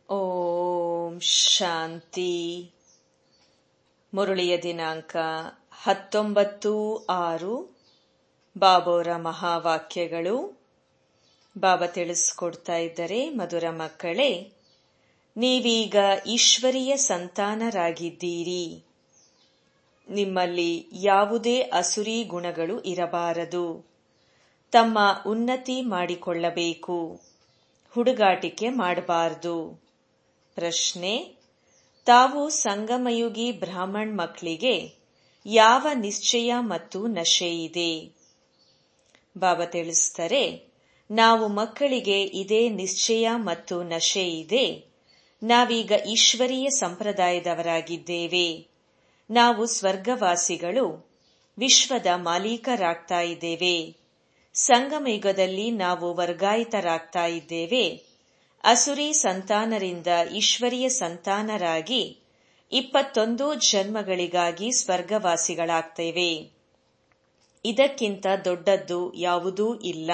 ಓಂ ಶಾಂತಿ ಮುರುಳಿಯ ದಿನಾಂಕ ಹತ್ತೊಂಬತ್ತು ಆರು ಬಾಬೋರ ಮಹಾವಾಕ್ಯಗಳು ಬಾಬಾ ತಿಳಿಸ್ಕೊಡ್ತಾ ಇದ್ದರೆ ಮಧುರ ಮಕ್ಕಳೇ ನೀವೀಗ ಈಶ್ವರೀಯ ಸಂತಾನರಾಗಿದ್ದೀರಿ ನಿಮ್ಮಲ್ಲಿ ಯಾವುದೇ ಅಸುರಿ ಗುಣಗಳು ಇರಬಾರದು ತಮ್ಮ ಉನ್ನತಿ ಮಾಡಿಕೊಳ್ಳಬೇಕು ಹುಡುಗಾಟಿಕೆ ಮಾಡಬಾರದು ಪ್ರಶ್ನೆ ತಾವು ಸಂಗಮಯುಗಿ ಬ್ರಾಹ್ಮಣ್ ಮಕ್ಕಳಿಗೆ ಯಾವ ನಿಶ್ಚಯ ಮತ್ತು ನಶೆ ಇದೆ ಬಾಬಾ ತಿಳಿಸ್ತಾರೆ ನಾವು ಮಕ್ಕಳಿಗೆ ಇದೇ ನಿಶ್ಚಯ ಮತ್ತು ನಶೆ ಇದೆ ನಾವೀಗ ಈಶ್ವರೀಯ ಸಂಪ್ರದಾಯದವರಾಗಿದ್ದೇವೆ ನಾವು ಸ್ವರ್ಗವಾಸಿಗಳು ವಿಶ್ವದ ಮಾಲೀಕರಾಗ್ತಾ ಇದ್ದೇವೆ ಸಂಗಮಯುಗದಲ್ಲಿ ನಾವು ವರ್ಗಾಯಿತರಾಗ್ತಾ ಇದ್ದೇವೆ ಅಸುರಿ ಸಂತಾನರಿಂದ ಈಶ್ವರೀಯ ಸಂತಾನರಾಗಿ ಇಪ್ಪತ್ತೊಂದು ಜನ್ಮಗಳಿಗಾಗಿ ಸ್ವರ್ಗವಾಸಿಗಳಾಗ್ತೇವೆ ಇದಕ್ಕಿಂತ ದೊಡ್ಡದ್ದು ಯಾವುದೂ ಇಲ್ಲ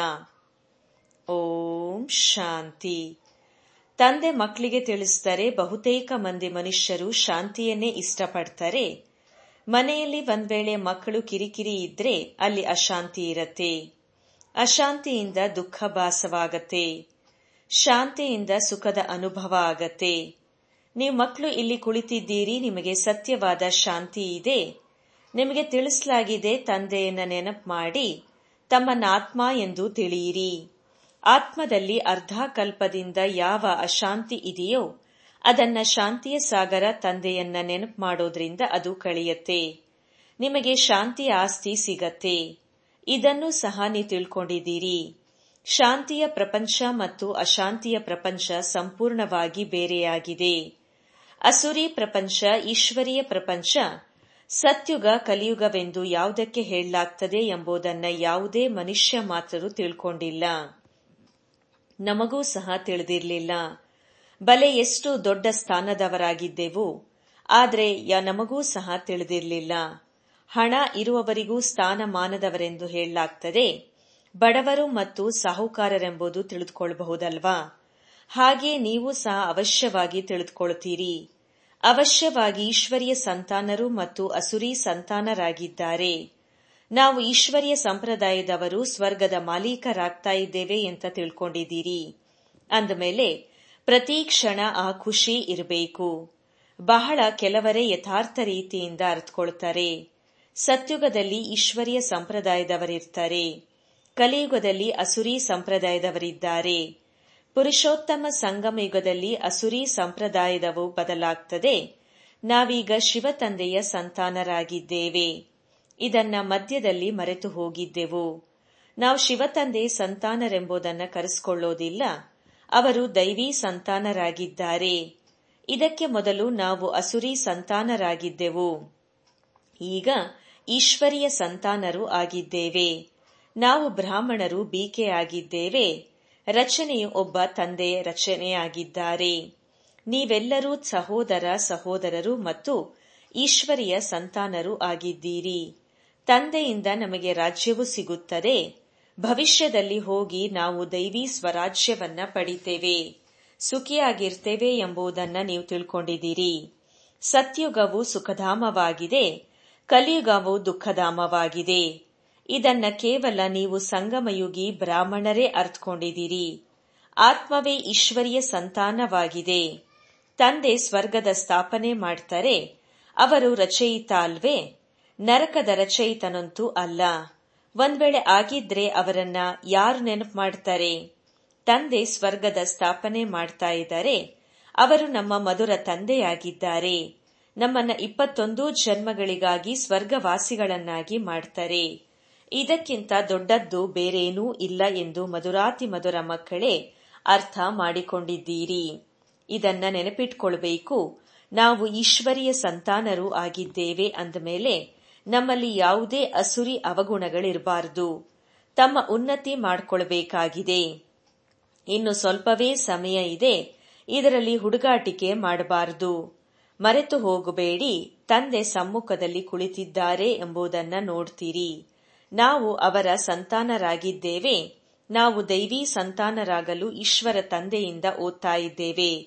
ಓಂ ಶಾಂತಿ ತಂದೆ ಮಕ್ಕಳಿಗೆ ತಿಳಿಸ್ತಾರೆ ಬಹುತೇಕ ಮಂದಿ ಮನುಷ್ಯರು ಶಾಂತಿಯನ್ನೇ ಇಷ್ಟಪಡ್ತಾರೆ ಮನೆಯಲ್ಲಿ ಒಂದ್ ವೇಳೆ ಮಕ್ಕಳು ಕಿರಿಕಿರಿ ಇದ್ರೆ ಅಲ್ಲಿ ಅಶಾಂತಿ ಇರತ್ತೆ ಅಶಾಂತಿಯಿಂದ ದುಃಖ ಭಾಸವಾಗತ್ತೆ ಶಾಂತಿಯಿಂದ ಸುಖದ ಅನುಭವ ಆಗತ್ತೆ ನೀವು ಮಕ್ಕಳು ಇಲ್ಲಿ ಕುಳಿತಿದ್ದೀರಿ ನಿಮಗೆ ಸತ್ಯವಾದ ಶಾಂತಿ ಇದೆ ನಿಮಗೆ ತಿಳಿಸಲಾಗಿದೆ ತಂದೆಯನ್ನ ನೆನಪು ಮಾಡಿ ತಮ್ಮನ್ನಾತ್ಮ ಎಂದು ತಿಳಿಯಿರಿ ಆತ್ಮದಲ್ಲಿ ಅರ್ಧಕಲ್ಪದಿಂದ ಯಾವ ಅಶಾಂತಿ ಇದೆಯೋ ಅದನ್ನ ಶಾಂತಿಯ ಸಾಗರ ತಂದೆಯನ್ನ ನೆನಪು ಮಾಡೋದ್ರಿಂದ ಅದು ಕಳೆಯತ್ತೆ ನಿಮಗೆ ಶಾಂತಿಯ ಆಸ್ತಿ ಸಿಗತ್ತೆ ಇದನ್ನು ಸಹ ನೀವು ತಿಳ್ಕೊಂಡಿದ್ದೀರಿ ಶಾಂತಿಯ ಪ್ರಪಂಚ ಮತ್ತು ಅಶಾಂತಿಯ ಪ್ರಪಂಚ ಸಂಪೂರ್ಣವಾಗಿ ಬೇರೆಯಾಗಿದೆ ಅಸುರಿ ಪ್ರಪಂಚ ಈಶ್ವರೀಯ ಪ್ರಪಂಚ ಸತ್ಯುಗ ಕಲಿಯುಗವೆಂದು ಯಾವುದಕ್ಕೆ ಹೇಳಲಾಗ್ತದೆ ಎಂಬುದನ್ನ ಯಾವುದೇ ಮನುಷ್ಯ ಮಾತ್ರರು ತಿಳ್ಕೊಂಡಿಲ್ಲ ನಮಗೂ ಸಹ ತಿಳಿದಿರಲಿಲ್ಲ ಬಲೆ ಎಷ್ಟು ದೊಡ್ಡ ಸ್ಥಾನದವರಾಗಿದ್ದೆವು ಆದ್ರೆ ನಮಗೂ ಸಹ ತಿಳಿದಿರಲಿಲ್ಲ ಹಣ ಇರುವವರಿಗೂ ಸ್ಥಾನಮಾನದವರೆಂದು ಹೇಳಲಾಗ್ತದೆ ಬಡವರು ಮತ್ತು ಸಾಹುಕಾರರೆಂಬುದು ತಿಳಿದುಕೊಳ್ಳಬಹುದಲ್ವಾ ಹಾಗೆ ನೀವು ಸಹ ಅವಶ್ಯವಾಗಿ ತಿಳಿದುಕೊಳ್ತೀರಿ ಅವಶ್ಯವಾಗಿ ಈಶ್ವರಿಯ ಸಂತಾನರು ಮತ್ತು ಅಸುರಿ ಸಂತಾನರಾಗಿದ್ದಾರೆ ನಾವು ಈಶ್ವರಿಯ ಸಂಪ್ರದಾಯದವರು ಸ್ವರ್ಗದ ಮಾಲೀಕರಾಗ್ತಾ ಇದ್ದೇವೆ ಅಂತ ತಿಳ್ಕೊಂಡಿದ್ದೀರಿ ಅಂದಮೇಲೆ ಪ್ರತಿ ಕ್ಷಣ ಆ ಖುಷಿ ಇರಬೇಕು ಬಹಳ ಕೆಲವರೇ ಯಥಾರ್ಥ ರೀತಿಯಿಂದ ಅರ್ಥಕೊಳ್ತಾರೆ ಸತ್ಯುಗದಲ್ಲಿ ಈಶ್ವರಿಯ ಸಂಪ್ರದಾಯದವರಿರ್ತಾರೆ ಕಲಿಯುಗದಲ್ಲಿ ಅಸುರಿ ಸಂಪ್ರದಾಯದವರಿದ್ದಾರೆ ಪುರುಷೋತ್ತಮ ಸಂಗಮ ಯುಗದಲ್ಲಿ ಅಸುರಿ ಸಂಪ್ರದಾಯದವು ಬದಲಾಗ್ತದೆ ನಾವೀಗ ಶಿವ ತಂದೆಯ ಸಂತಾನರಾಗಿದ್ದೇವೆ ಇದನ್ನ ಮಧ್ಯದಲ್ಲಿ ಮರೆತು ಹೋಗಿದ್ದೆವು ನಾವು ಶಿವತಂದೆ ಸಂತಾನರೆಂಬುದನ್ನ ಕರೆಸಿಕೊಳ್ಳೋದಿಲ್ಲ ಅವರು ದೈವಿ ಸಂತಾನರಾಗಿದ್ದಾರೆ ಇದಕ್ಕೆ ಮೊದಲು ನಾವು ಅಸುರಿ ಸಂತಾನರಾಗಿದ್ದೆವು ಈಗ ಈಶ್ವರಿಯ ಸಂತಾನರು ಆಗಿದ್ದೇವೆ ನಾವು ಬ್ರಾಹ್ಮಣರು ಬೀಕೆ ಆಗಿದ್ದೇವೆ ರಚನೆಯು ಒಬ್ಬ ತಂದೆ ರಚನೆಯಾಗಿದ್ದಾರೆ ನೀವೆಲ್ಲರೂ ಸಹೋದರ ಸಹೋದರರು ಮತ್ತು ಈಶ್ವರಿಯ ಸಂತಾನರು ಆಗಿದ್ದೀರಿ ತಂದೆಯಿಂದ ನಮಗೆ ರಾಜ್ಯವು ಸಿಗುತ್ತದೆ ಭವಿಷ್ಯದಲ್ಲಿ ಹೋಗಿ ನಾವು ದೈವಿ ಸ್ವರಾಜ್ಯವನ್ನ ಪಡಿತೇವೆ ಸುಖಿಯಾಗಿರ್ತೇವೆ ಎಂಬುದನ್ನ ನೀವು ತಿಳ್ಕೊಂಡಿದ್ದೀರಿ ಸತ್ಯುಗವು ಸುಖಧಾಮವಾಗಿದೆ ಕಲಿಯುಗವು ದುಃಖಧಾಮವಾಗಿದೆ ಇದನ್ನ ಕೇವಲ ನೀವು ಸಂಗಮಯುಗಿ ಬ್ರಾಹ್ಮಣರೇ ಅರ್ಥಕೊಂಡಿದ್ದೀರಿ ಆತ್ಮವೇ ಈಶ್ವರಿಯ ಸಂತಾನವಾಗಿದೆ ತಂದೆ ಸ್ವರ್ಗದ ಸ್ಥಾಪನೆ ಮಾಡ್ತಾರೆ ಅವರು ರಚಯಿತ ಅಲ್ವೇ ನರಕದ ರಚಯಿತನಂತೂ ಅಲ್ಲ ಒಂದ್ ವೇಳೆ ಆಗಿದ್ರೆ ಅವರನ್ನ ಯಾರು ನೆನಪು ಮಾಡ್ತಾರೆ ತಂದೆ ಸ್ವರ್ಗದ ಸ್ಥಾಪನೆ ಮಾಡ್ತಾ ಇದ್ದಾರೆ ಅವರು ನಮ್ಮ ಮಧುರ ತಂದೆಯಾಗಿದ್ದಾರೆ ನಮ್ಮನ್ನ ಇಪ್ಪತ್ತೊಂದು ಜನ್ಮಗಳಿಗಾಗಿ ಸ್ವರ್ಗವಾಸಿಗಳನ್ನಾಗಿ ಮಾಡ್ತಾರೆ ಇದಕ್ಕಿಂತ ದೊಡ್ಡದ್ದು ಬೇರೇನೂ ಇಲ್ಲ ಎಂದು ಮಧುರಾತಿ ಮಧುರ ಮಕ್ಕಳೇ ಅರ್ಥ ಮಾಡಿಕೊಂಡಿದ್ದೀರಿ ಇದನ್ನ ನೆನಪಿಟ್ಕೊಳ್ಬೇಕು ನಾವು ಈಶ್ವರಿಯ ಸಂತಾನರು ಆಗಿದ್ದೇವೆ ಅಂದಮೇಲೆ ನಮ್ಮಲ್ಲಿ ಯಾವುದೇ ಅಸುರಿ ಅವಗುಣಗಳಿರಬಾರದು ತಮ್ಮ ಉನ್ನತಿ ಮಾಡಿಕೊಳ್ಬೇಕಾಗಿದೆ ಇನ್ನು ಸ್ವಲ್ಪವೇ ಸಮಯ ಇದೆ ಇದರಲ್ಲಿ ಹುಡುಗಾಟಿಕೆ ಮಾಡಬಾರದು ಮರೆತು ಹೋಗಬೇಡಿ ತಂದೆ ಸಮ್ಮುಖದಲ್ಲಿ ಕುಳಿತಿದ್ದಾರೆ ಎಂಬುದನ್ನ ನೋಡ್ತೀರಿ ನಾವು ಅವರ ಸಂತಾನರಾಗಿದ್ದೇವೆ ನಾವು ದೈವಿ ಸಂತಾನರಾಗಲು ಈಶ್ವರ ತಂದೆಯಿಂದ ಓದ್ತಾ ಇದ್ದೇವೆ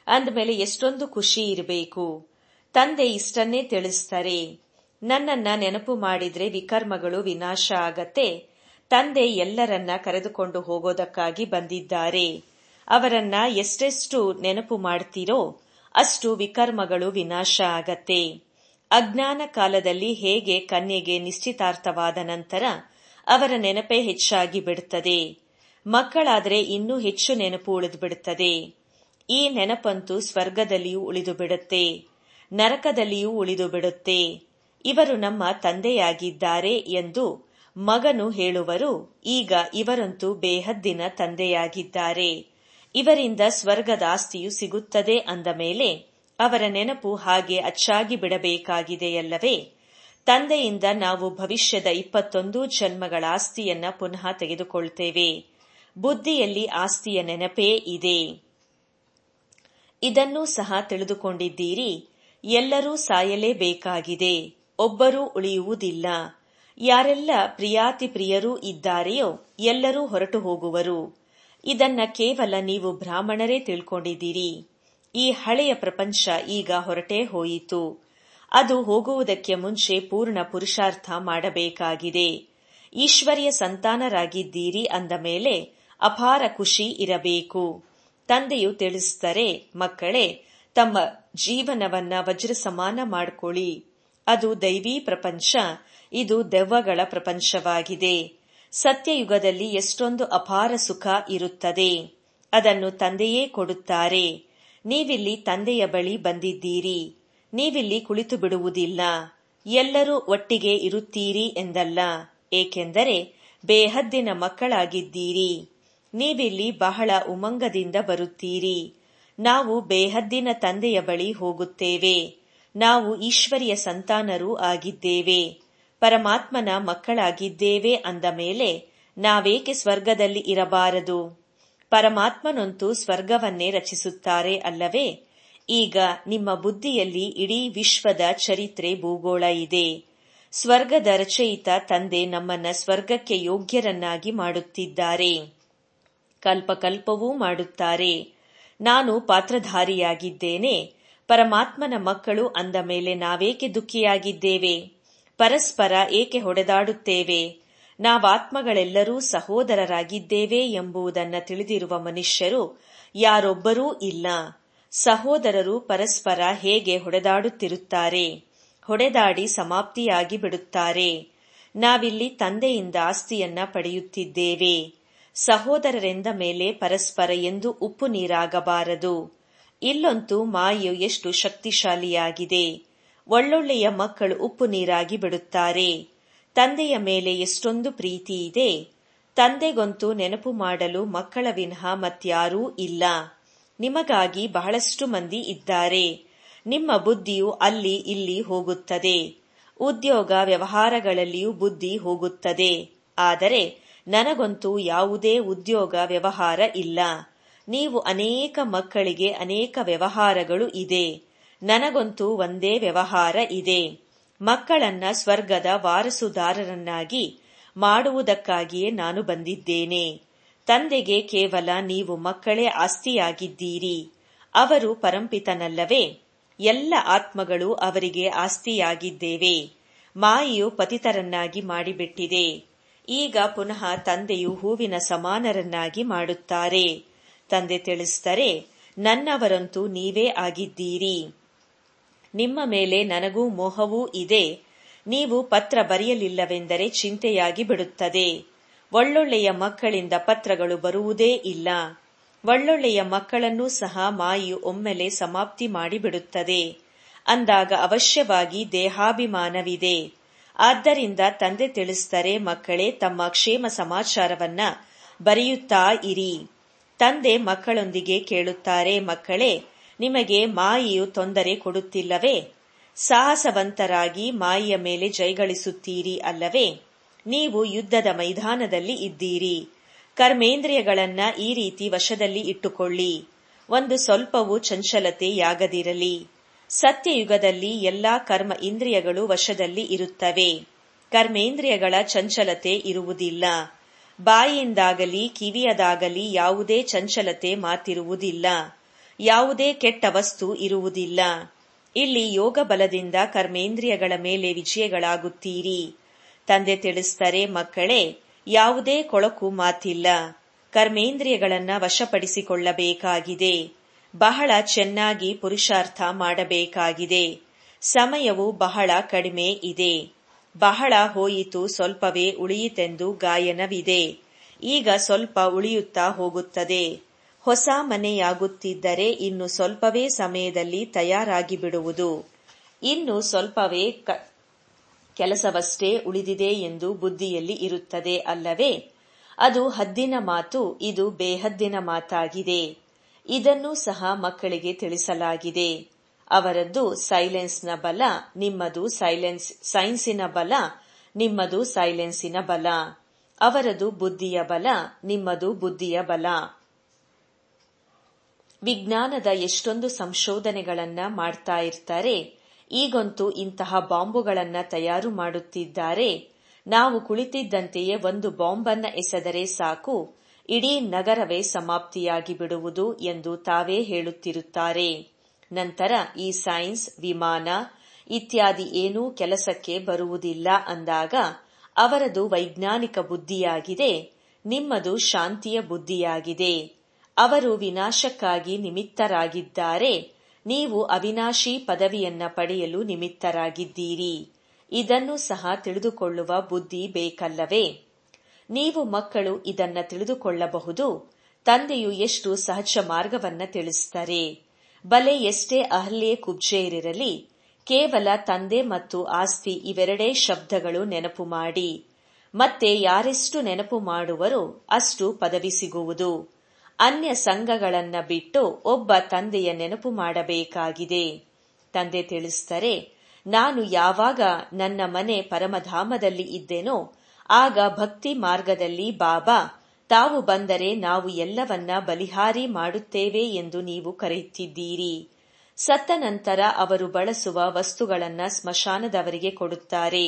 ಅಂದಮೇಲೆ ಎಷ್ಟೊಂದು ಖುಷಿ ಇರಬೇಕು ತಂದೆ ಇಷ್ಟನ್ನೇ ತಿಳಿಸ್ತಾರೆ ನನ್ನನ್ನ ನೆನಪು ಮಾಡಿದ್ರೆ ವಿಕರ್ಮಗಳು ವಿನಾಶ ಆಗತ್ತೆ ತಂದೆ ಎಲ್ಲರನ್ನ ಕರೆದುಕೊಂಡು ಹೋಗೋದಕ್ಕಾಗಿ ಬಂದಿದ್ದಾರೆ ಅವರನ್ನ ಎಷ್ಟೆಷ್ಟು ನೆನಪು ಮಾಡ್ತೀರೋ ಅಷ್ಟು ವಿಕರ್ಮಗಳು ವಿನಾಶ ಆಗತ್ತೆ ಅಜ್ಞಾನ ಕಾಲದಲ್ಲಿ ಹೇಗೆ ಕನ್ಯೆಗೆ ನಿಶ್ಚಿತಾರ್ಥವಾದ ನಂತರ ಅವರ ನೆನಪೇ ಹೆಚ್ಚಾಗಿ ಬಿಡುತ್ತದೆ ಮಕ್ಕಳಾದ್ರೆ ಇನ್ನೂ ಹೆಚ್ಚು ನೆನಪು ಉಳಿದು ಬಿಡುತ್ತದೆ ಈ ನೆನಪಂತೂ ಸ್ವರ್ಗದಲ್ಲಿಯೂ ಉಳಿದು ಬಿಡುತ್ತೆ ನರಕದಲ್ಲಿಯೂ ಉಳಿದು ಬಿಡುತ್ತೆ ಇವರು ನಮ್ಮ ತಂದೆಯಾಗಿದ್ದಾರೆ ಎಂದು ಮಗನು ಹೇಳುವರು ಈಗ ಇವರಂತೂ ಬೇಹದ್ದಿನ ತಂದೆಯಾಗಿದ್ದಾರೆ ಇವರಿಂದ ಸ್ವರ್ಗದ ಆಸ್ತಿಯು ಸಿಗುತ್ತದೆ ಅಂದ ಮೇಲೆ ಅವರ ನೆನಪು ಹಾಗೆ ಅಚ್ಚಾಗಿ ಬಿಡಬೇಕಾಗಿದೆಯಲ್ಲವೇ ತಂದೆಯಿಂದ ನಾವು ಭವಿಷ್ಯದ ಇಪ್ಪತ್ತೊಂದು ಜನ್ಮಗಳ ಆಸ್ತಿಯನ್ನ ಪುನಃ ತೆಗೆದುಕೊಳ್ತೇವೆ ಬುದ್ಧಿಯಲ್ಲಿ ಆಸ್ತಿಯ ನೆನಪೇ ಇದೆ ಇದನ್ನೂ ಸಹ ತಿಳಿದುಕೊಂಡಿದ್ದೀರಿ ಎಲ್ಲರೂ ಸಾಯಲೇಬೇಕಾಗಿದೆ ಒಬ್ಬರೂ ಉಳಿಯುವುದಿಲ್ಲ ಯಾರೆಲ್ಲ ಪ್ರಿಯಾತಿ ಪ್ರಿಯರೂ ಇದ್ದಾರೆಯೋ ಎಲ್ಲರೂ ಹೊರಟು ಹೋಗುವರು ಇದನ್ನ ಕೇವಲ ನೀವು ಬ್ರಾಹ್ಮಣರೇ ತಿಳ್ಕೊಂಡಿದ್ದೀರಿ ಈ ಹಳೆಯ ಪ್ರಪಂಚ ಈಗ ಹೊರಟೇ ಹೋಯಿತು ಅದು ಹೋಗುವುದಕ್ಕೆ ಮುಂಚೆ ಪೂರ್ಣ ಪುರುಷಾರ್ಥ ಮಾಡಬೇಕಾಗಿದೆ ಈಶ್ವರ್ಯ ಸಂತಾನರಾಗಿದ್ದೀರಿ ಅಂದ ಮೇಲೆ ಅಪಾರ ಖುಷಿ ಇರಬೇಕು ತಂದೆಯು ತಿಳಿಸ್ತಾರೆ ಮಕ್ಕಳೇ ತಮ್ಮ ಜೀವನವನ್ನ ವಜ್ರ ಸಮಾನ ಮಾಡ್ಕೊಳ್ಳಿ ಅದು ದೈವೀ ಪ್ರಪಂಚ ಇದು ದೆವ್ವಗಳ ಪ್ರಪಂಚವಾಗಿದೆ ಸತ್ಯಯುಗದಲ್ಲಿ ಎಷ್ಟೊಂದು ಅಪಾರ ಸುಖ ಇರುತ್ತದೆ ಅದನ್ನು ತಂದೆಯೇ ಕೊಡುತ್ತಾರೆ ನೀವಿಲ್ಲಿ ತಂದೆಯ ಬಳಿ ಬಂದಿದ್ದೀರಿ ನೀವಿಲ್ಲಿ ಕುಳಿತು ಬಿಡುವುದಿಲ್ಲ ಎಲ್ಲರೂ ಒಟ್ಟಿಗೆ ಇರುತ್ತೀರಿ ಎಂದಲ್ಲ ಏಕೆಂದರೆ ಬೇಹದ್ದಿನ ಮಕ್ಕಳಾಗಿದ್ದೀರಿ ನೀವಿಲ್ಲಿ ಬಹಳ ಉಮಂಗದಿಂದ ಬರುತ್ತೀರಿ ನಾವು ಬೇಹದ್ದಿನ ತಂದೆಯ ಬಳಿ ಹೋಗುತ್ತೇವೆ ನಾವು ಈಶ್ವರಿಯ ಸಂತಾನರೂ ಆಗಿದ್ದೇವೆ ಪರಮಾತ್ಮನ ಮಕ್ಕಳಾಗಿದ್ದೇವೆ ಅಂದ ಮೇಲೆ ನಾವೇಕೆ ಸ್ವರ್ಗದಲ್ಲಿ ಇರಬಾರದು ಪರಮಾತ್ಮನಂತೂ ಸ್ವರ್ಗವನ್ನೇ ರಚಿಸುತ್ತಾರೆ ಅಲ್ಲವೇ ಈಗ ನಿಮ್ಮ ಬುದ್ಧಿಯಲ್ಲಿ ಇಡೀ ವಿಶ್ವದ ಚರಿತ್ರೆ ಭೂಗೋಳ ಇದೆ ಸ್ವರ್ಗದ ರಚಯಿತ ತಂದೆ ನಮ್ಮನ್ನ ಸ್ವರ್ಗಕ್ಕೆ ಯೋಗ್ಯರನ್ನಾಗಿ ಮಾಡುತ್ತಿದ್ದಾರೆ ಕಲ್ಪಕಲ್ಪವೂ ಮಾಡುತ್ತಾರೆ ನಾನು ಪಾತ್ರಧಾರಿಯಾಗಿದ್ದೇನೆ ಪರಮಾತ್ಮನ ಮಕ್ಕಳು ಅಂದ ಮೇಲೆ ನಾವೇಕೆ ದುಃಖಿಯಾಗಿದ್ದೇವೆ ಪರಸ್ಪರ ಏಕೆ ಹೊಡೆದಾಡುತ್ತೇವೆ ನಾವಾತ್ಮಗಳೆಲ್ಲರೂ ಸಹೋದರರಾಗಿದ್ದೇವೆ ಎಂಬುದನ್ನ ತಿಳಿದಿರುವ ಮನುಷ್ಯರು ಯಾರೊಬ್ಬರೂ ಇಲ್ಲ ಸಹೋದರರು ಪರಸ್ಪರ ಹೇಗೆ ಹೊಡೆದಾಡುತ್ತಿರುತ್ತಾರೆ ಹೊಡೆದಾಡಿ ಸಮಾಪ್ತಿಯಾಗಿ ಬಿಡುತ್ತಾರೆ ನಾವಿಲ್ಲಿ ತಂದೆಯಿಂದ ಆಸ್ತಿಯನ್ನ ಪಡೆಯುತ್ತಿದ್ದೇವೆ ಸಹೋದರರೆಂದ ಮೇಲೆ ಪರಸ್ಪರ ಎಂದು ಉಪ್ಪು ನೀರಾಗಬಾರದು ಇಲ್ಲಂತೂ ಮಾಯು ಎಷ್ಟು ಶಕ್ತಿಶಾಲಿಯಾಗಿದೆ ಒಳ್ಳೊಳ್ಳೆಯ ಮಕ್ಕಳು ಉಪ್ಪು ನೀರಾಗಿ ಬಿಡುತ್ತಾರೆ ತಂದೆಯ ಮೇಲೆ ಎಷ್ಟೊಂದು ಪ್ರೀತಿ ಇದೆ ತಂದೆಗಂತೂ ನೆನಪು ಮಾಡಲು ಮಕ್ಕಳ ವಿನಃ ಮತ್ಯಾರೂ ಇಲ್ಲ ನಿಮಗಾಗಿ ಬಹಳಷ್ಟು ಮಂದಿ ಇದ್ದಾರೆ ನಿಮ್ಮ ಬುದ್ಧಿಯು ಅಲ್ಲಿ ಇಲ್ಲಿ ಹೋಗುತ್ತದೆ ಉದ್ಯೋಗ ವ್ಯವಹಾರಗಳಲ್ಲಿಯೂ ಬುದ್ಧಿ ಹೋಗುತ್ತದೆ ಆದರೆ ನನಗಂತೂ ಯಾವುದೇ ಉದ್ಯೋಗ ವ್ಯವಹಾರ ಇಲ್ಲ ನೀವು ಅನೇಕ ಮಕ್ಕಳಿಗೆ ಅನೇಕ ವ್ಯವಹಾರಗಳು ಇದೆ ನನಗಂತೂ ಒಂದೇ ವ್ಯವಹಾರ ಇದೆ ಮಕ್ಕಳನ್ನ ಸ್ವರ್ಗದ ವಾರಸುದಾರರನ್ನಾಗಿ ಮಾಡುವುದಕ್ಕಾಗಿಯೇ ನಾನು ಬಂದಿದ್ದೇನೆ ತಂದೆಗೆ ಕೇವಲ ನೀವು ಮಕ್ಕಳೇ ಆಸ್ತಿಯಾಗಿದ್ದೀರಿ ಅವರು ಪರಂಪಿತನಲ್ಲವೇ ಎಲ್ಲ ಆತ್ಮಗಳು ಅವರಿಗೆ ಆಸ್ತಿಯಾಗಿದ್ದೇವೆ ಮಾಯೆಯು ಪತಿತರನ್ನಾಗಿ ಮಾಡಿಬಿಟ್ಟಿದೆ ಈಗ ಪುನಃ ತಂದೆಯು ಹೂವಿನ ಸಮಾನರನ್ನಾಗಿ ಮಾಡುತ್ತಾರೆ ತಂದೆ ತಿಳಿಸ್ತಾರೆ ನನ್ನವರಂತೂ ನೀವೇ ಆಗಿದ್ದೀರಿ ನಿಮ್ಮ ಮೇಲೆ ನನಗೂ ಮೋಹವೂ ಇದೆ ನೀವು ಪತ್ರ ಬರೆಯಲಿಲ್ಲವೆಂದರೆ ಚಿಂತೆಯಾಗಿ ಬಿಡುತ್ತದೆ ಒಳ್ಳೊಳ್ಳೆಯ ಮಕ್ಕಳಿಂದ ಪತ್ರಗಳು ಬರುವುದೇ ಇಲ್ಲ ಒಳ್ಳೊಳ್ಳೆಯ ಮಕ್ಕಳನ್ನೂ ಸಹ ಮಾಯು ಒಮ್ಮೆಲೆ ಸಮಾಪ್ತಿ ಮಾಡಿಬಿಡುತ್ತದೆ ಅಂದಾಗ ಅವಶ್ಯವಾಗಿ ದೇಹಾಭಿಮಾನವಿದೆ ಆದ್ದರಿಂದ ತಂದೆ ತಿಳಿಸ್ತಾರೆ ಮಕ್ಕಳೇ ತಮ್ಮ ಕ್ಷೇಮ ಸಮಾಚಾರವನ್ನ ಬರೆಯುತ್ತಾ ಇರಿ ತಂದೆ ಮಕ್ಕಳೊಂದಿಗೆ ಕೇಳುತ್ತಾರೆ ಮಕ್ಕಳೇ ನಿಮಗೆ ಮಾಯೆಯು ತೊಂದರೆ ಕೊಡುತ್ತಿಲ್ಲವೇ ಸಾಹಸವಂತರಾಗಿ ಮಾಯೆಯ ಮೇಲೆ ಜೈಗಳಿಸುತ್ತೀರಿ ಅಲ್ಲವೇ ನೀವು ಯುದ್ಧದ ಮೈದಾನದಲ್ಲಿ ಇದ್ದೀರಿ ಕರ್ಮೇಂದ್ರಿಯಗಳನ್ನ ಈ ರೀತಿ ವಶದಲ್ಲಿ ಇಟ್ಟುಕೊಳ್ಳಿ ಒಂದು ಸ್ವಲ್ಪವೂ ಚಂಚಲತೆಯಾಗದಿರಲಿ ಸತ್ಯಯುಗದಲ್ಲಿ ಎಲ್ಲಾ ಕರ್ಮ ಇಂದ್ರಿಯಗಳು ವಶದಲ್ಲಿ ಇರುತ್ತವೆ ಕರ್ಮೇಂದ್ರಿಯಗಳ ಚಂಚಲತೆ ಇರುವುದಿಲ್ಲ ಬಾಯಿಯಿಂದಾಗಲಿ ಕಿವಿಯದಾಗಲಿ ಯಾವುದೇ ಚಂಚಲತೆ ಮಾತಿರುವುದಿಲ್ಲ ಯಾವುದೇ ಕೆಟ್ಟ ವಸ್ತು ಇರುವುದಿಲ್ಲ ಇಲ್ಲಿ ಯೋಗ ಬಲದಿಂದ ಕರ್ಮೇಂದ್ರಿಯಗಳ ಮೇಲೆ ವಿಜಯಗಳಾಗುತ್ತೀರಿ ತಂದೆ ತಿಳಿಸ್ತಾರೆ ಮಕ್ಕಳೇ ಯಾವುದೇ ಕೊಳಕು ಮಾತಿಲ್ಲ ಕರ್ಮೇಂದ್ರಿಯಗಳನ್ನ ವಶಪಡಿಸಿಕೊಳ್ಳಬೇಕಾಗಿದೆ ಬಹಳ ಚೆನ್ನಾಗಿ ಪುರುಷಾರ್ಥ ಮಾಡಬೇಕಾಗಿದೆ ಸಮಯವು ಬಹಳ ಕಡಿಮೆ ಇದೆ ಬಹಳ ಹೋಯಿತು ಸ್ವಲ್ಪವೇ ಉಳಿಯಿತೆಂದು ಗಾಯನವಿದೆ ಈಗ ಸ್ವಲ್ಪ ಉಳಿಯುತ್ತಾ ಹೋಗುತ್ತದೆ ಹೊಸ ಮನೆಯಾಗುತ್ತಿದ್ದರೆ ಇನ್ನು ಸ್ವಲ್ಪವೇ ಸಮಯದಲ್ಲಿ ತಯಾರಾಗಿ ಬಿಡುವುದು ಇನ್ನು ಸ್ವಲ್ಪವೇ ಕೆಲಸವಷ್ಟೇ ಉಳಿದಿದೆ ಎಂದು ಬುದ್ಧಿಯಲ್ಲಿ ಇರುತ್ತದೆ ಅಲ್ಲವೇ ಅದು ಹದ್ದಿನ ಮಾತು ಇದು ಬೇಹದ್ದಿನ ಮಾತಾಗಿದೆ ಇದನ್ನು ಸಹ ಮಕ್ಕಳಿಗೆ ತಿಳಿಸಲಾಗಿದೆ ಅವರದ್ದು ಸೈಲೆನ್ಸ್ನ ಬಲ ನಿಮ್ಮದು ಸೈಲೆನ್ಸ್ ಸೈನ್ಸಿನ ಬಲ ನಿಮ್ಮದು ಸೈಲೆನ್ಸಿನ ಬಲ ಅವರದು ಬುದ್ಧಿಯ ಬಲ ನಿಮ್ಮದು ಬುದ್ಧಿಯ ಬಲ ವಿಜ್ಞಾನದ ಎಷ್ಟೊಂದು ಸಂಶೋಧನೆಗಳನ್ನ ಮಾಡ್ತಾ ಇರ್ತಾರೆ ಈಗಂತೂ ಇಂತಹ ಬಾಂಬುಗಳನ್ನ ತಯಾರು ಮಾಡುತ್ತಿದ್ದಾರೆ ನಾವು ಕುಳಿತಿದ್ದಂತೆಯೇ ಒಂದು ಬಾಂಬನ್ನ ಎಸೆದರೆ ಸಾಕು ಇಡೀ ನಗರವೇ ಸಮಾಪ್ತಿಯಾಗಿ ಬಿಡುವುದು ಎಂದು ತಾವೇ ಹೇಳುತ್ತಿರುತ್ತಾರೆ ನಂತರ ಈ ಸೈನ್ಸ್ ವಿಮಾನ ಇತ್ಯಾದಿ ಏನೂ ಕೆಲಸಕ್ಕೆ ಬರುವುದಿಲ್ಲ ಅಂದಾಗ ಅವರದು ವೈಜ್ಞಾನಿಕ ಬುದ್ಧಿಯಾಗಿದೆ ನಿಮ್ಮದು ಶಾಂತಿಯ ಬುದ್ಧಿಯಾಗಿದೆ ಅವರು ವಿನಾಶಕ್ಕಾಗಿ ನಿಮಿತ್ತರಾಗಿದ್ದಾರೆ ನೀವು ಅವಿನಾಶಿ ಪದವಿಯನ್ನ ಪಡೆಯಲು ನಿಮಿತ್ತರಾಗಿದ್ದೀರಿ ಇದನ್ನು ಸಹ ತಿಳಿದುಕೊಳ್ಳುವ ಬುದ್ಧಿ ಬೇಕಲ್ಲವೇ ನೀವು ಮಕ್ಕಳು ಇದನ್ನ ತಿಳಿದುಕೊಳ್ಳಬಹುದು ತಂದೆಯು ಎಷ್ಟು ಸಹಜ ಮಾರ್ಗವನ್ನ ತಿಳಿಸ್ತಾರೆ ಬಲೆ ಎಷ್ಟೇ ಅಹಲ್ಯೆ ಕುಬ್ಜೆಯರಿರಲಿ ಕೇವಲ ತಂದೆ ಮತ್ತು ಆಸ್ತಿ ಇವೆರಡೇ ಶಬ್ದಗಳು ನೆನಪು ಮಾಡಿ ಮತ್ತೆ ಯಾರೆಷ್ಟು ನೆನಪು ಮಾಡುವರೋ ಅಷ್ಟು ಪದವಿ ಸಿಗುವುದು ಅನ್ಯ ಸಂಘಗಳನ್ನ ಬಿಟ್ಟು ಒಬ್ಬ ತಂದೆಯ ನೆನಪು ಮಾಡಬೇಕಾಗಿದೆ ತಂದೆ ತಿಳಿಸ್ತಾರೆ ನಾನು ಯಾವಾಗ ನನ್ನ ಮನೆ ಪರಮಧಾಮದಲ್ಲಿ ಇದ್ದೇನೋ ಆಗ ಭಕ್ತಿ ಮಾರ್ಗದಲ್ಲಿ ಬಾಬಾ ತಾವು ಬಂದರೆ ನಾವು ಎಲ್ಲವನ್ನ ಬಲಿಹಾರಿ ಮಾಡುತ್ತೇವೆ ಎಂದು ನೀವು ಕರೆಯುತ್ತಿದ್ದೀರಿ ಸತ್ತ ನಂತರ ಅವರು ಬಳಸುವ ವಸ್ತುಗಳನ್ನ ಸ್ಮಶಾನದವರಿಗೆ ಕೊಡುತ್ತಾರೆ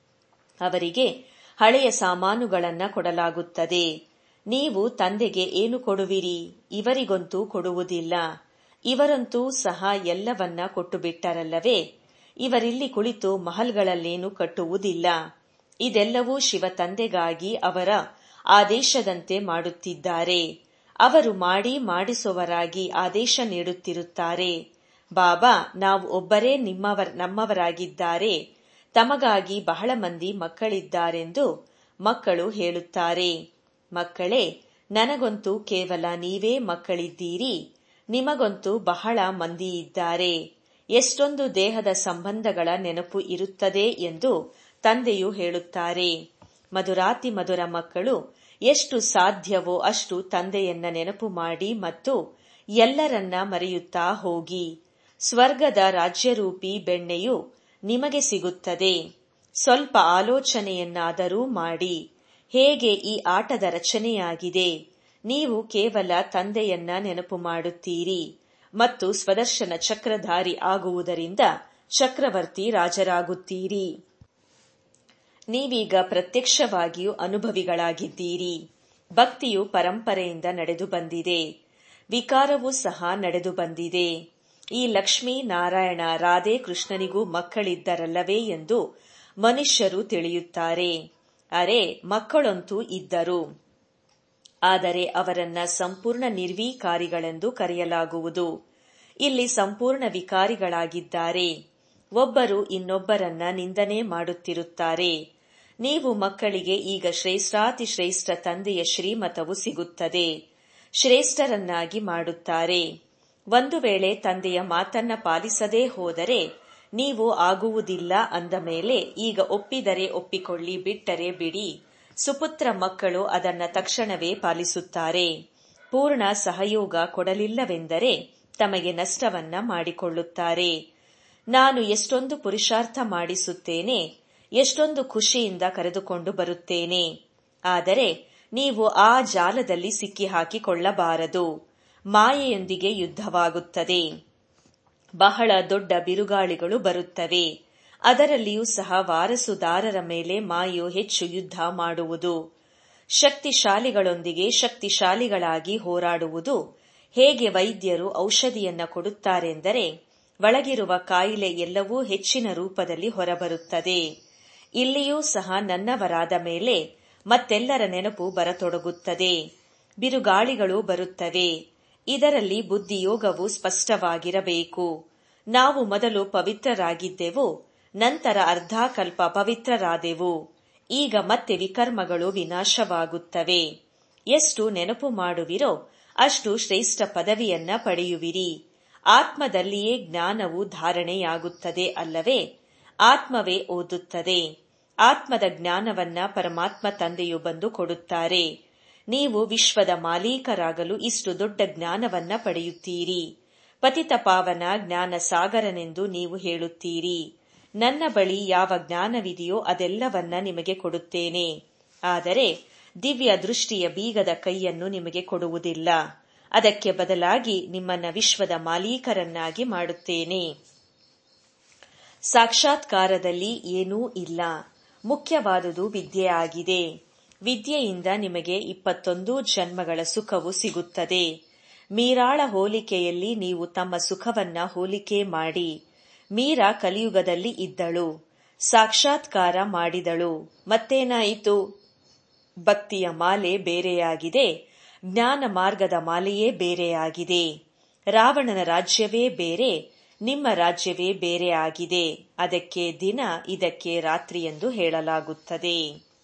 ಅವರಿಗೆ ಹಳೆಯ ಸಾಮಾನುಗಳನ್ನ ಕೊಡಲಾಗುತ್ತದೆ ನೀವು ತಂದೆಗೆ ಏನು ಕೊಡುವಿರಿ ಇವರಿಗಂತೂ ಕೊಡುವುದಿಲ್ಲ ಇವರಂತೂ ಸಹ ಎಲ್ಲವನ್ನ ಕೊಟ್ಟು ಬಿಟ್ಟರಲ್ಲವೇ ಇವರಿಲ್ಲಿ ಕುಳಿತು ಮಹಲ್ಗಳಲ್ಲೇನು ಕಟ್ಟುವುದಿಲ್ಲ ಇದೆಲ್ಲವೂ ಶಿವ ತಂದೆಗಾಗಿ ಅವರ ಆದೇಶದಂತೆ ಮಾಡುತ್ತಿದ್ದಾರೆ ಅವರು ಮಾಡಿ ಮಾಡಿಸುವವರಾಗಿ ಆದೇಶ ನೀಡುತ್ತಿರುತ್ತಾರೆ ಬಾಬಾ ನಾವು ಒಬ್ಬರೇ ನಿಮ್ಮವರ್ ನಮ್ಮವರಾಗಿದ್ದಾರೆ ತಮಗಾಗಿ ಬಹಳ ಮಂದಿ ಮಕ್ಕಳಿದ್ದಾರೆಂದು ಮಕ್ಕಳು ಹೇಳುತ್ತಾರೆ ಮಕ್ಕಳೇ ನನಗಂತೂ ಕೇವಲ ನೀವೇ ಮಕ್ಕಳಿದ್ದೀರಿ ನಿಮಗಂತೂ ಬಹಳ ಮಂದಿ ಇದ್ದಾರೆ ಎಷ್ಟೊಂದು ದೇಹದ ಸಂಬಂಧಗಳ ನೆನಪು ಇರುತ್ತದೆ ಎಂದು ತಂದೆಯು ಹೇಳುತ್ತಾರೆ ಮಧುರಾತಿ ಮಧುರ ಮಕ್ಕಳು ಎಷ್ಟು ಸಾಧ್ಯವೋ ಅಷ್ಟು ತಂದೆಯನ್ನ ನೆನಪು ಮಾಡಿ ಮತ್ತು ಎಲ್ಲರನ್ನ ಮರೆಯುತ್ತಾ ಹೋಗಿ ಸ್ವರ್ಗದ ರಾಜ್ಯರೂಪಿ ಬೆಣ್ಣೆಯು ನಿಮಗೆ ಸಿಗುತ್ತದೆ ಸ್ವಲ್ಪ ಆಲೋಚನೆಯನ್ನಾದರೂ ಮಾಡಿ ಹೇಗೆ ಈ ಆಟದ ರಚನೆಯಾಗಿದೆ ನೀವು ಕೇವಲ ತಂದೆಯನ್ನ ನೆನಪು ಮಾಡುತ್ತೀರಿ ಮತ್ತು ಸ್ವದರ್ಶನ ಚಕ್ರಧಾರಿ ಆಗುವುದರಿಂದ ಚಕ್ರವರ್ತಿ ರಾಜರಾಗುತ್ತೀರಿ ನೀವೀಗ ಪ್ರತ್ಯಕ್ಷವಾಗಿಯೂ ಅನುಭವಿಗಳಾಗಿದ್ದೀರಿ ಭಕ್ತಿಯು ಪರಂಪರೆಯಿಂದ ನಡೆದು ಬಂದಿದೆ ವಿಕಾರವೂ ಸಹ ನಡೆದು ಬಂದಿದೆ ಈ ಲಕ್ಷ್ಮೀ ನಾರಾಯಣ ರಾಧೆ ಕೃಷ್ಣನಿಗೂ ಮಕ್ಕಳಿದ್ದರಲ್ಲವೇ ಎಂದು ಮನುಷ್ಯರು ತಿಳಿಯುತ್ತಾರೆ ಅರೆ ಮಕ್ಕಳಂತೂ ಇದ್ದರು ಆದರೆ ಅವರನ್ನ ಸಂಪೂರ್ಣ ನಿರ್ವೀಕಾರಿಗಳೆಂದು ಕರೆಯಲಾಗುವುದು ಇಲ್ಲಿ ಸಂಪೂರ್ಣ ವಿಕಾರಿಗಳಾಗಿದ್ದಾರೆ ಒಬ್ಬರು ಇನ್ನೊಬ್ಬರನ್ನ ನಿಂದನೆ ಮಾಡುತ್ತಿರುತ್ತಾರೆ ನೀವು ಮಕ್ಕಳಿಗೆ ಈಗ ಶ್ರೇಷ್ಠಾತಿ ಶ್ರೇಷ್ಠ ತಂದೆಯ ಶ್ರೀಮತವು ಸಿಗುತ್ತದೆ ಶ್ರೇಷ್ಠರನ್ನಾಗಿ ಮಾಡುತ್ತಾರೆ ಒಂದು ವೇಳೆ ತಂದೆಯ ಮಾತನ್ನ ಪಾಲಿಸದೇ ಹೋದರೆ ನೀವು ಆಗುವುದಿಲ್ಲ ಅಂದ ಮೇಲೆ ಈಗ ಒಪ್ಪಿದರೆ ಒಪ್ಪಿಕೊಳ್ಳಿ ಬಿಟ್ಟರೆ ಬಿಡಿ ಸುಪುತ್ರ ಮಕ್ಕಳು ಅದನ್ನ ತಕ್ಷಣವೇ ಪಾಲಿಸುತ್ತಾರೆ ಪೂರ್ಣ ಸಹಯೋಗ ಕೊಡಲಿಲ್ಲವೆಂದರೆ ತಮಗೆ ನಷ್ಟವನ್ನ ಮಾಡಿಕೊಳ್ಳುತ್ತಾರೆ ನಾನು ಎಷ್ಟೊಂದು ಪುರುಷಾರ್ಥ ಮಾಡಿಸುತ್ತೇನೆ ಎಷ್ಟೊಂದು ಖುಷಿಯಿಂದ ಕರೆದುಕೊಂಡು ಬರುತ್ತೇನೆ ಆದರೆ ನೀವು ಆ ಜಾಲದಲ್ಲಿ ಸಿಕ್ಕಿ ಹಾಕಿಕೊಳ್ಳಬಾರದು ಮಾಯೆಯೊಂದಿಗೆ ಯುದ್ಧವಾಗುತ್ತದೆ ಬಹಳ ದೊಡ್ಡ ಬಿರುಗಾಳಿಗಳು ಬರುತ್ತವೆ ಅದರಲ್ಲಿಯೂ ಸಹ ವಾರಸುದಾರರ ಮೇಲೆ ಮಾಯು ಹೆಚ್ಚು ಯುದ್ಧ ಮಾಡುವುದು ಶಕ್ತಿಶಾಲಿಗಳೊಂದಿಗೆ ಶಕ್ತಿಶಾಲಿಗಳಾಗಿ ಹೋರಾಡುವುದು ಹೇಗೆ ವೈದ್ಯರು ಔಷಧಿಯನ್ನ ಕೊಡುತ್ತಾರೆಂದರೆ ಒಳಗಿರುವ ಕಾಯಿಲೆ ಎಲ್ಲವೂ ಹೆಚ್ಚಿನ ರೂಪದಲ್ಲಿ ಹೊರಬರುತ್ತದೆ ಇಲ್ಲಿಯೂ ಸಹ ನನ್ನವರಾದ ಮೇಲೆ ಮತ್ತೆಲ್ಲರ ನೆನಪು ಬರತೊಡಗುತ್ತದೆ ಬಿರುಗಾಳಿಗಳು ಬರುತ್ತವೆ ಇದರಲ್ಲಿ ಬುದ್ಧಿಯೋಗವು ಸ್ಪಷ್ಟವಾಗಿರಬೇಕು ನಾವು ಮೊದಲು ಪವಿತ್ರರಾಗಿದ್ದೆವು ನಂತರ ಅರ್ಧಾಕಲ್ಪ ಪವಿತ್ರರಾದೆವು ಈಗ ಮತ್ತೆ ವಿಕರ್ಮಗಳು ವಿನಾಶವಾಗುತ್ತವೆ ಎಷ್ಟು ನೆನಪು ಮಾಡುವಿರೋ ಅಷ್ಟು ಶ್ರೇಷ್ಠ ಪದವಿಯನ್ನ ಪಡೆಯುವಿರಿ ಆತ್ಮದಲ್ಲಿಯೇ ಜ್ಞಾನವು ಧಾರಣೆಯಾಗುತ್ತದೆ ಅಲ್ಲವೇ ಆತ್ಮವೇ ಓದುತ್ತದೆ ಆತ್ಮದ ಜ್ಞಾನವನ್ನ ಪರಮಾತ್ಮ ತಂದೆಯು ಬಂದು ಕೊಡುತ್ತಾರೆ ನೀವು ವಿಶ್ವದ ಮಾಲೀಕರಾಗಲು ಇಷ್ಟು ದೊಡ್ಡ ಜ್ಞಾನವನ್ನ ಪಡೆಯುತ್ತೀರಿ ಪತಿತ ಪಾವನ ಜ್ಞಾನ ಸಾಗರನೆಂದು ನೀವು ಹೇಳುತ್ತೀರಿ ನನ್ನ ಬಳಿ ಯಾವ ಜ್ಞಾನವಿದೆಯೋ ಅದೆಲ್ಲವನ್ನ ನಿಮಗೆ ಕೊಡುತ್ತೇನೆ ಆದರೆ ದಿವ್ಯ ದೃಷ್ಟಿಯ ಬೀಗದ ಕೈಯನ್ನು ನಿಮಗೆ ಕೊಡುವುದಿಲ್ಲ ಅದಕ್ಕೆ ಬದಲಾಗಿ ನಿಮ್ಮನ್ನ ವಿಶ್ವದ ಮಾಲೀಕರನ್ನಾಗಿ ಮಾಡುತ್ತೇನೆ ಸಾಕ್ಷಾತ್ಕಾರದಲ್ಲಿ ಏನೂ ಇಲ್ಲ ಮುಖ್ಯವಾದುದು ವಿದ್ಯೆ ಆಗಿದೆ ವಿದ್ಯೆಯಿಂದ ನಿಮಗೆ ಇಪ್ಪತ್ತೊಂದು ಜನ್ಮಗಳ ಸುಖವು ಸಿಗುತ್ತದೆ ಮೀರಾಳ ಹೋಲಿಕೆಯಲ್ಲಿ ನೀವು ತಮ್ಮ ಸುಖವನ್ನ ಹೋಲಿಕೆ ಮಾಡಿ ಮೀರಾ ಕಲಿಯುಗದಲ್ಲಿ ಇದ್ದಳು ಸಾಕ್ಷಾತ್ಕಾರ ಮಾಡಿದಳು ಮತ್ತೇನಾಯಿತು ಭಕ್ತಿಯ ಮಾಲೆ ಬೇರೆಯಾಗಿದೆ ಜ್ಞಾನ ಮಾರ್ಗದ ಮಾಲೆಯೇ ಬೇರೆಯಾಗಿದೆ ರಾವಣನ ರಾಜ್ಯವೇ ಬೇರೆ ನಿಮ್ಮ ರಾಜ್ಯವೇ ಬೇರೆ ಆಗಿದೆ ಅದಕ್ಕೆ ದಿನ ಇದಕ್ಕೆ ರಾತ್ರಿ ಎಂದು ಹೇಳಲಾಗುತ್ತದೆ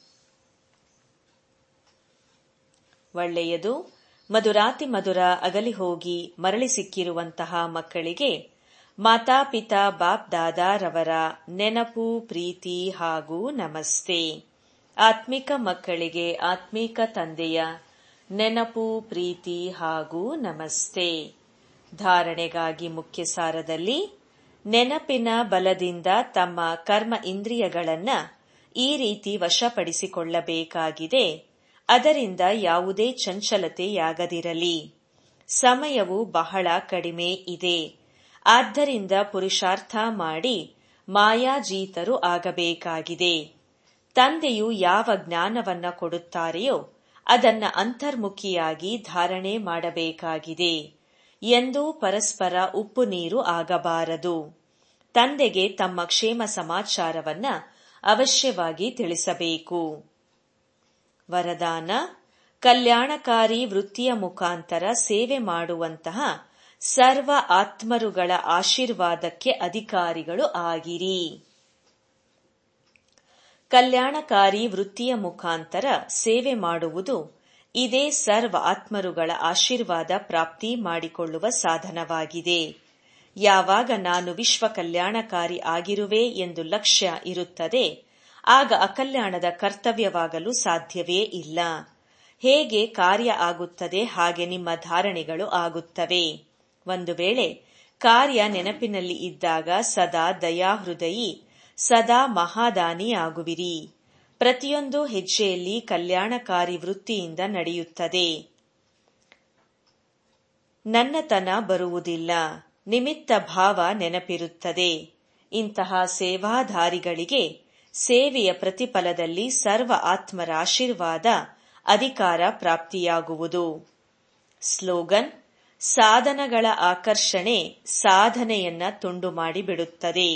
ಒಳ್ಳೆಯದು ಮಧುರಾತಿ ಮಧುರ ಅಗಲಿ ಹೋಗಿ ಮರಳಿ ಸಿಕ್ಕಿರುವಂತಹ ಮಕ್ಕಳಿಗೆ ಮಾತಾಪಿತಾ ಬಾಪ್ ದಾದಾರವರ ನೆನಪು ಪ್ರೀತಿ ಹಾಗೂ ನಮಸ್ತೆ ಆತ್ಮಿಕ ಮಕ್ಕಳಿಗೆ ಆತ್ಮಿಕ ತಂದೆಯ ನೆನಪು ಪ್ರೀತಿ ಹಾಗೂ ನಮಸ್ತೆ ಧಾರಣೆಗಾಗಿ ಮುಖ್ಯ ಸಾರದಲ್ಲಿ ನೆನಪಿನ ಬಲದಿಂದ ತಮ್ಮ ಕರ್ಮ ಇಂದ್ರಿಯಗಳನ್ನ ಈ ರೀತಿ ವಶಪಡಿಸಿಕೊಳ್ಳಬೇಕಾಗಿದೆ ಅದರಿಂದ ಯಾವುದೇ ಚಂಚಲತೆಯಾಗದಿರಲಿ ಸಮಯವು ಬಹಳ ಕಡಿಮೆ ಇದೆ ಆದ್ದರಿಂದ ಪುರುಷಾರ್ಥ ಮಾಡಿ ಮಾಯಾಜೀತರು ಆಗಬೇಕಾಗಿದೆ ತಂದೆಯು ಯಾವ ಜ್ಞಾನವನ್ನ ಕೊಡುತ್ತಾರೆಯೋ ಅದನ್ನ ಅಂತರ್ಮುಖಿಯಾಗಿ ಧಾರಣೆ ಮಾಡಬೇಕಾಗಿದೆ ಎಂದೂ ಪರಸ್ಪರ ಉಪ್ಪು ನೀರು ಆಗಬಾರದು ತಂದೆಗೆ ತಮ್ಮ ಕ್ಷೇಮ ಸಮಾಚಾರವನ್ನ ಅವಶ್ಯವಾಗಿ ತಿಳಿಸಬೇಕು ವರದಾನ ಕಲ್ಯಾಣಕಾರಿ ವೃತ್ತಿಯ ಮುಖಾಂತರ ಸೇವೆ ಮಾಡುವಂತಹ ಸರ್ವ ಆತ್ಮರುಗಳ ಆಶೀರ್ವಾದಕ್ಕೆ ಅಧಿಕಾರಿಗಳು ಆಗಿರಿ ಕಲ್ಯಾಣಕಾರಿ ವೃತ್ತಿಯ ಮುಖಾಂತರ ಸೇವೆ ಮಾಡುವುದು ಇದೇ ಸರ್ವ ಆತ್ಮರುಗಳ ಆಶೀರ್ವಾದ ಪ್ರಾಪ್ತಿ ಮಾಡಿಕೊಳ್ಳುವ ಸಾಧನವಾಗಿದೆ ಯಾವಾಗ ನಾನು ವಿಶ್ವ ಕಲ್ಯಾಣಕಾರಿ ಆಗಿರುವೆ ಎಂದು ಲಕ್ಷ್ಯ ಇರುತ್ತದೆ ಆಗ ಅಕಲ್ಯಾಣದ ಕರ್ತವ್ಯವಾಗಲು ಸಾಧ್ಯವೇ ಇಲ್ಲ ಹೇಗೆ ಕಾರ್ಯ ಆಗುತ್ತದೆ ಹಾಗೆ ನಿಮ್ಮ ಧಾರಣೆಗಳು ಆಗುತ್ತವೆ ಒಂದು ವೇಳೆ ಕಾರ್ಯ ನೆನಪಿನಲ್ಲಿ ಇದ್ದಾಗ ಸದಾ ದಯಾಹೃದಯಿ ಸದಾ ಮಹಾದಾನಿ ಆಗುವಿರಿ ಪ್ರತಿಯೊಂದು ಹೆಜ್ಜೆಯಲ್ಲಿ ಕಲ್ಯಾಣಕಾರಿ ವೃತ್ತಿಯಿಂದ ನಡೆಯುತ್ತದೆ ನನ್ನತನ ಬರುವುದಿಲ್ಲ ನಿಮಿತ್ತ ಭಾವ ನೆನಪಿರುತ್ತದೆ ಇಂತಹ ಸೇವಾಧಾರಿಗಳಿಗೆ ಸೇವೆಯ ಪ್ರತಿಫಲದಲ್ಲಿ ಸರ್ವ ಆತ್ಮರ ಆಶೀರ್ವಾದ ಅಧಿಕಾರ ಪ್ರಾಪ್ತಿಯಾಗುವುದು ಸ್ಲೋಗನ್ ಸಾಧನಗಳ ಆಕರ್ಷಣೆ ಸಾಧನೆಯನ್ನ ತುಂಡು ಮಾಡಿಬಿಡುತ್ತದೆ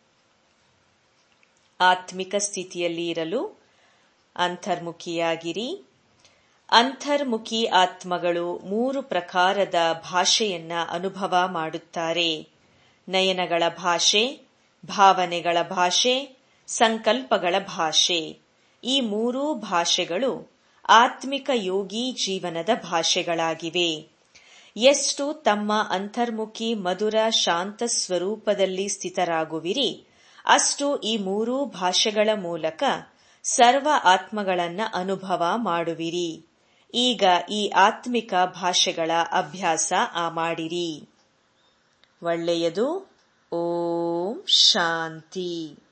ಆತ್ಮಿಕ ಸ್ಥಿತಿಯಲ್ಲಿ ಇರಲು ಅಂತರ್ಮುಖಿಯಾಗಿರಿ ಅಂತರ್ಮುಖಿ ಆತ್ಮಗಳು ಮೂರು ಪ್ರಕಾರದ ಭಾಷೆಯನ್ನ ಅನುಭವ ಮಾಡುತ್ತಾರೆ ನಯನಗಳ ಭಾಷೆ ಭಾವನೆಗಳ ಭಾಷೆ ಸಂಕಲ್ಪಗಳ ಭಾಷೆ ಈ ಮೂರೂ ಭಾಷೆಗಳು ಆತ್ಮಿಕ ಯೋಗಿ ಜೀವನದ ಭಾಷೆಗಳಾಗಿವೆ ಎಷ್ಟು ತಮ್ಮ ಅಂತರ್ಮುಖಿ ಮಧುರ ಶಾಂತ ಸ್ವರೂಪದಲ್ಲಿ ಸ್ಥಿತರಾಗುವಿರಿ ಅಷ್ಟು ಈ ಮೂರೂ ಭಾಷೆಗಳ ಮೂಲಕ ಸರ್ವ ಆತ್ಮಗಳನ್ನ ಅನುಭವ ಮಾಡುವಿರಿ ಈಗ ಈ ಆತ್ಮಿಕ ಭಾಷೆಗಳ ಅಭ್ಯಾಸ ಆ ಮಾಡಿರಿ ಒಳ್ಳೆಯದು ಓಂ ಶಾಂತಿ